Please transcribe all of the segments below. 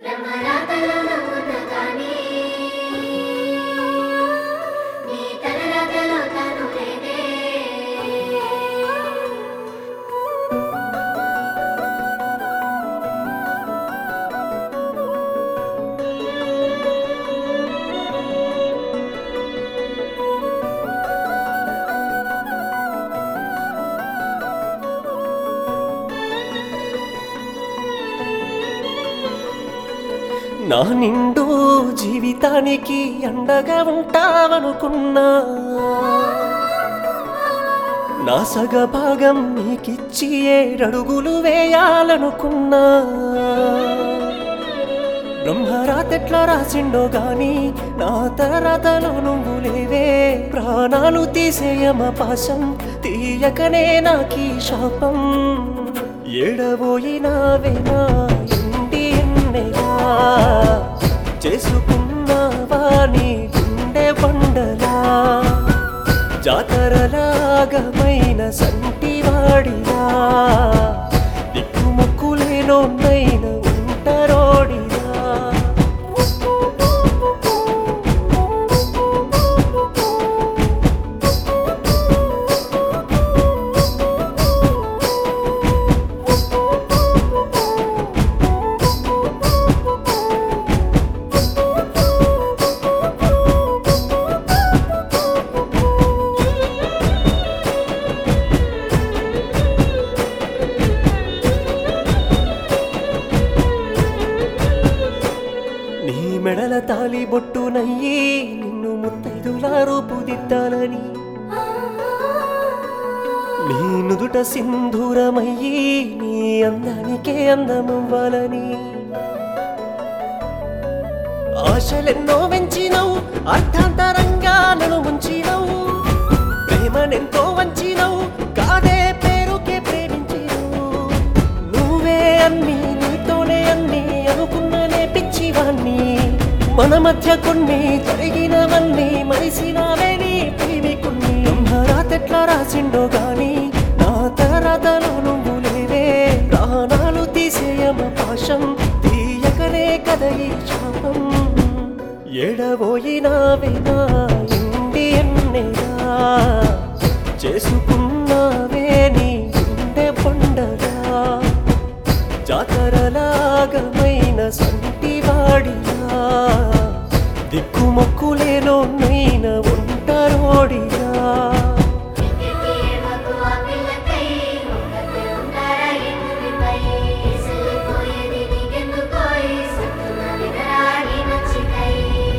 బ్రహ్మరాతలో నవ్వున్న కానీ నీ తలరాతలో తను లేదే నా నిండు జీవితానికి అండగా ఉంటావనుకున్నా నా సగ భాగం నీకిచ్చి ఏడడుగులు వేయాలనుకున్నా బ్రహ్మరాతెట్లా రాసిండో గాని నా తరతలో నువ్వు లేవే ప్రాణాలు తీసేయమ పాశం తీయకనే నాకీ శాపం ఎడబోయినావే నా ఇంటి ఎన్నెగా చేసుకున్నావా నీ గుండె బండలా జాతరలాగమైన సంటివాడిలా దిక్కుముక్కులేనోన్నైన ఉంటరోడిలా నీ మెడల తాలి బొట్టునయ్యి నిన్ను ముత్తైదులా రూపుదిద్దాలని నీ నుదుట సింధూరమయ్యి నీ అందానికే అందమవ్వాలని ఆశలెన్నో పెంచినవు అర్థాంతరంగా నన్ను ముంచినవు ప్రేమనెంతో వంచినవు కాదే పేరుకే ప్రేమించినవు నువ్వే అన్ని నీతోనే అన్ని అనుకున్ననే పిచ్చివాణ్ణి మన మధ్య కొన్ని జరిగినవన్నీ మరిసినావే నీ ప్రేమికుణ్ణి రాతెట్లా రాసిండో గాని నా తరతలో నువ్వు లేవే ప్రాణాలు తీసేయమ పాశం తీయకనే కద ఈ శాపం ఎడబోయినావే నా ఇండి ఎన్నెగా చేసుకున్నావే నీ గుండె పండగా జాతరలాగమైన సంటివాడిలా దిక్కుమొక్కులేనో నైన ఒంటరోడిలా ఎక్కడికి ఏమకు ఆ పిల్లకై ఒక్కతే ఉంటారా ఎన్నునిపై ఎసలిపోయేది నీకెందుకోయ్ సత్తున వినరాని నచ్చికై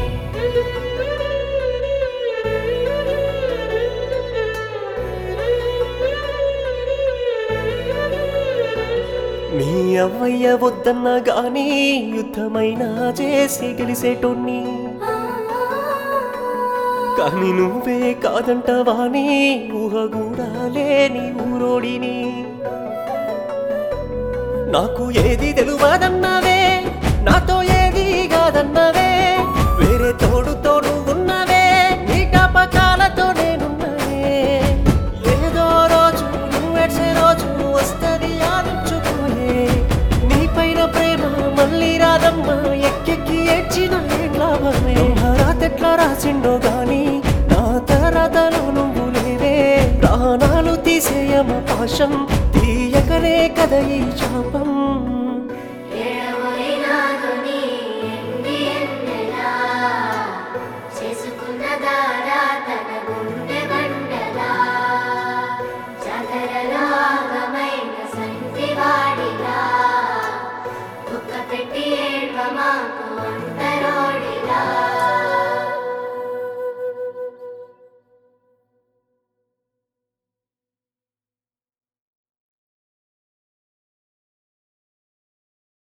మీ అవ్వయ్య వద్దన్న గాని యుద్ధమైనా చేసి గెలిసేటోన్ని కానీ నువ్వే కాదంటవాని ఊహ కూడా లేని ఊరోడిని నాకు ఏది తెలువదన్నవే నాతో ఏది కాదన్నవే వేరే తోడుతో నువ్వున్నవే నీ జ్ఞాపకాలతో నేనున్నవే ఏదో రోజు నువ్వెడ్సే రోజు వస్తది ఆలోచుకోలే నీ పైన ప్రేమ మళ్ళీ రాదమ్మా ఎక్కెక్కి ఏడ్చిన ఏం లాభమే రాతెట్లా రాసిండో గాని నా తరతలో నువ్వు లేవే ప్రాణాలు తీసేయమ పాశం తీయకనే కద ఈ శాపం